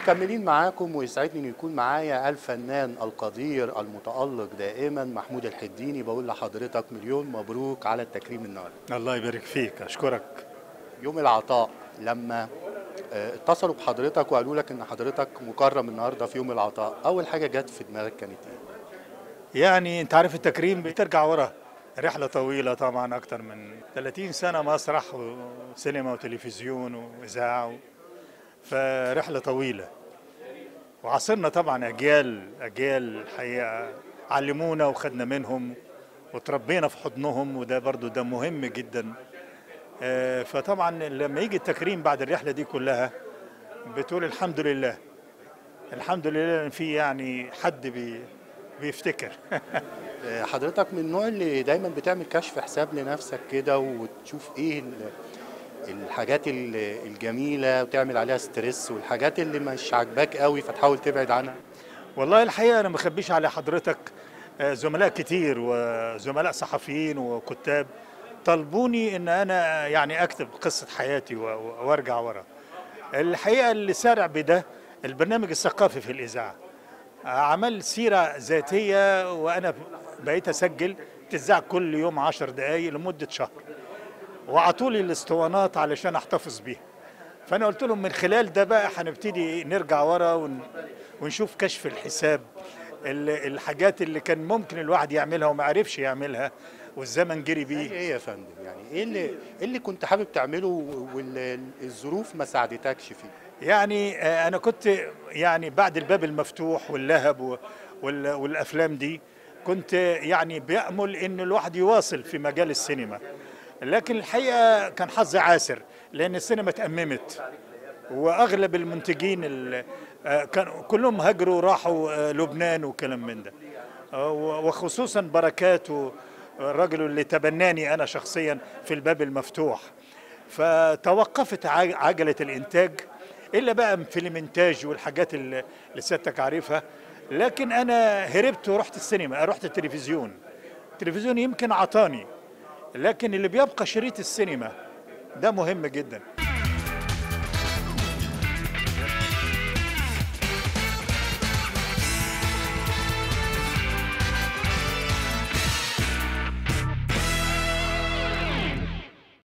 مكملين معاكم ويسعدني ان يكون معايا الفنان القدير المتألق دائما محمود الحديني بقول لحضرتك مليون مبروك على التكريم النهارده الله يبارك فيك اشكرك يوم العطاء لما آه، اتصلوا بحضرتك وقالوا لك ان حضرتك مكرم النهارده في يوم العطاء اول حاجه جت في دماغك كانت ايه يعني انت عارف التكريم بترجع ورا رحلة طويلة طبعا أكتر من 30 سنة مسرح وسينما وتلفزيون وإذاعة و... فرحلة طويلة وعاصرنا طبعا أجيال أجيال الحقيقة علمونا وخدنا منهم وتربينا في حضنهم وده برضو ده مهم جدا آه، فطبعا لما يجي التكريم بعد الرحلة دي كلها بتقول الحمد لله الحمد لله ان في يعني حد بي بيفتكر آه، حضرتك من النوع اللي دايما بتعمل كشف حساب لنفسك كده وتشوف ايه ال- الحاجات ال- الجميله وتعمل عليها ستريس والحاجات اللي مش عاجباك قوي فتحاول تبعد عنها والله الحقيقه انا ما اخبيش على حضرتك آه، زملاء كتير وزملاء صحفيين وكتاب طلبوني ان انا يعني اكتب قصه حياتي و- و- وارجع ورا الحقيقه اللي سارع بده البرنامج الثقافي في الاذاعه عمل سيره ذاتيه وانا بقيت اسجل تذاع كل يوم عشر دقائق لمده شهر وعطوا لي الاسطوانات علشان احتفظ بيها فانا قلت لهم من خلال ده بقى هنبتدي نرجع ورا ون ونشوف كشف الحساب ال- الحاجات اللي كان ممكن الواحد يعملها وما عرفش يعملها والزمن جري زي بيه ايه يا فندم يعني ايه اللي ايه اللي كنت حابب تعمله والظروف ما ساعدتكش فيه يعني آه، انا كنت يعني بعد الباب المفتوح واللهب و- وال- والافلام دي كنت يعني بيأمل ان الواحد يواصل في مجال السينما لكن الحقيقه كان حظي عاسر لان السينما اتأممت واغلب المنتجين ال- آه، كانوا كلهم هاجروا وراحوا آه، لبنان وكلام من ده آه، و- وخصوصا بركات و- الرجل اللي تبناني انا شخصيا في الباب المفتوح فتوقفت عج- عجله الانتاج الا بقى في الانتاج والحاجات اللي اللي سيادتك عارفها لكن انا هربت ورحت السينما رحت التلفزيون التلفزيون يمكن عطاني لكن اللي بيبقى شريط السينما ده مهم جدا